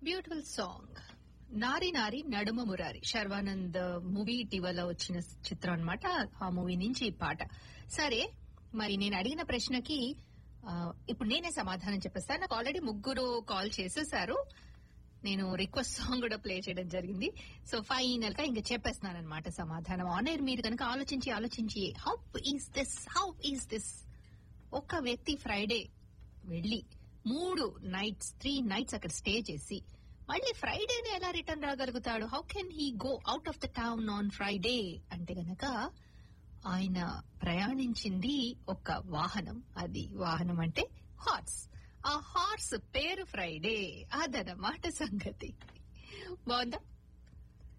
beautiful song నారి నారి నడుమ మురారి శర్వానంద్ మూవీ ఇటీవల వచ్చిన చిత్రం అన్నమాట ఆ మూవీ నుంచి ఈ పాట సరే మరి నేను అడిగిన ప్రశ్నకి ఆ, ఇప్పుడు నేనే సమాధానం చెప్పేస్తాను నాకు ఆల్రెడీ ముగ్గురు కాల్ చేసేసారు నేను రిక్వెస్ట్ సాంగ్ కూడా ప్లే చేయడం జరిగింది సో ఫైనల్ గా ఇంకా చెప్పేస్తున్నాను అనమాట సమాధానం ఆనర్ మీరు కనుక ఆలోచించి ఆలోచించి how is this how is this ఒక వ్యక్తి ఫ్రైడే వెళ్ళి మూడు నైట్స్ త్రీ నైట్స్ అక్కడ స్టే చేసి మళ్ళీ ఫ్రైడేనే ఎలా రిటర్న్ రాగలుగుతాడు how can he go out of the town on Friday అంటే గనక ఆయన ప్రయాణించింది ఒక వాహనం అది వాహనం అంటే హార్స్ ఆ హార్స్ పేరు ఫ్రైడే అదనమాట సంగతి బాగుందా